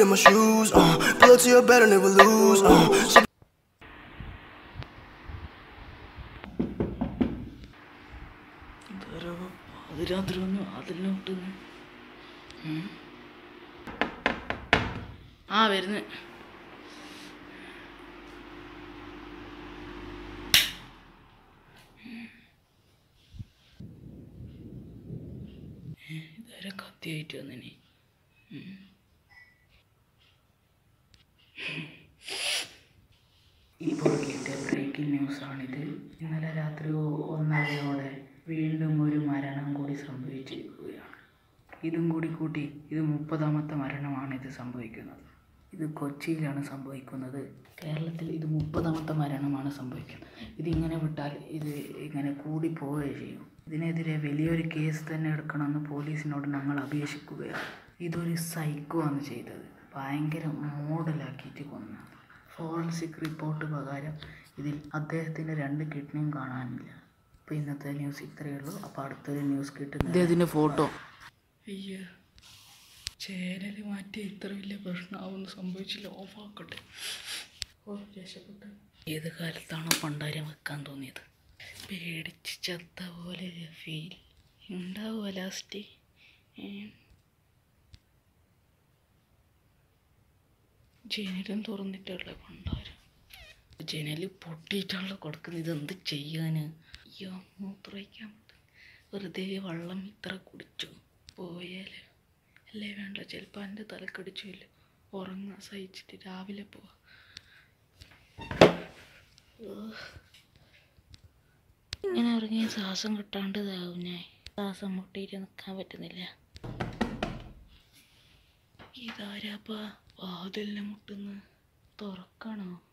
in my shoes. Uh, pull up to your bed and never lose. Uh, she പാതിരാത്രി ഒന്ന് അതിലോട്ട് ആ വരുന്നു ഇതുവരെ കത്തിയായിട്ട് വന്നിനി ഇപ്പോൾ കിട്ടിയ ബ്രേക്കിംഗ് ന്യൂസാണിത് ഇന്നലെ രാത്രി ഒ- ഒന്നരയോടെ വീണ്ടും ഒരു മരണം കൂടി സംഭവിച്ചിരിക്കുകയാണ് ഇതും കൂടി കൂട്ടി ഇത് മുപ്പതാമത്തെ മരണമാണ് ഇത് സംഭവിക്കുന്നത് ഇത് കൊച്ചിയിലാണ് സംഭവിക്കുന്നത് കേരളത്തിൽ ഇത് മുപ്പതാമത്തെ മരണമാണ് സംഭവിക്കുന്നത് ഇതിങ്ങനെ വിട്ടാൽ ഇത് ഇങ്ങനെ കൂടി പോവുകയേ ചെയ്യും ഇതിനെതിരെ വലിയൊരു കേസ് തന്നെ എടുക്കണമെന്ന് പോലീസിനോട് ഞങ്ങൾ അപേക്ഷിക്കുകയാണ് ഇതൊരു സൈക്കോ ആണ് ചെയ്തത് ഭയങ്കര മോഡലാക്കിയിട്ട് കൊന്ന ഫോറൻസിക് റിപ്പോർട്ട് പ്രകാരം ഇതിൽ അദ്ദേഹത്തിൻ്റെ രണ്ട് കിഡ്നിയും കാണാനില്ല അപ്പോൾ ഇന്നത്തെ ന്യൂസ് ഇത്രയേ ഉള്ളൂ അപ്പോൾ അടുത്തൊരു ന്യൂസ് കിട്ടുന്നത് ഇദ്ദേഹത്തിൻ്റെ ഫോട്ടോ അയ്യോ ചേനൽ മാറ്റി ഇത്ര വലിയ പ്രശ്നമാവുമെന്ന് സംഭവിച്ചില്ല ഓഫാക്കട്ടെ ഓ രക്ഷപ്പെട്ടു ഏത് കാലത്താണോ പണ്ടാരം വെക്കാൻ തോന്നിയത് പേടിച്ച് ചത്ത പോലെ ഫീൽ ഉണ്ടാവുക ലാസ്റ്റ് ജനലും തുറന്നിട്ടുള്ള പണ്ടാരം ജനൽ പൊട്ടിയിട്ടാണല്ലോ കൊടുക്കുന്നത് ഇതെന്ത് ചെയ്യാന് അയ്യോ മൂത്രയിക്കാൻ വെറുതെ വെള്ളം ഇത്ര കുടിച്ചു പോയാൽ അല്ലേ വേണ്ട ചിലപ്പോൾ എൻ്റെ തലക്കടിച്ചില്ല ഉറങ്ങാൻ സഹിച്ചിട്ട് രാവിലെ പോവാ ഇങ്ങനെ ഉറങ്ങി ശ്വാസം കിട്ടാണ്ട് ഇതാവും ഞാൻ ശ്വാസം മുട്ടിയിട്ട് നിൽക്കാൻ പറ്റുന്നില്ല ഇതാരാപ്പാ വാതിലിനെ മുട്ടുന്നു തുറക്കണോ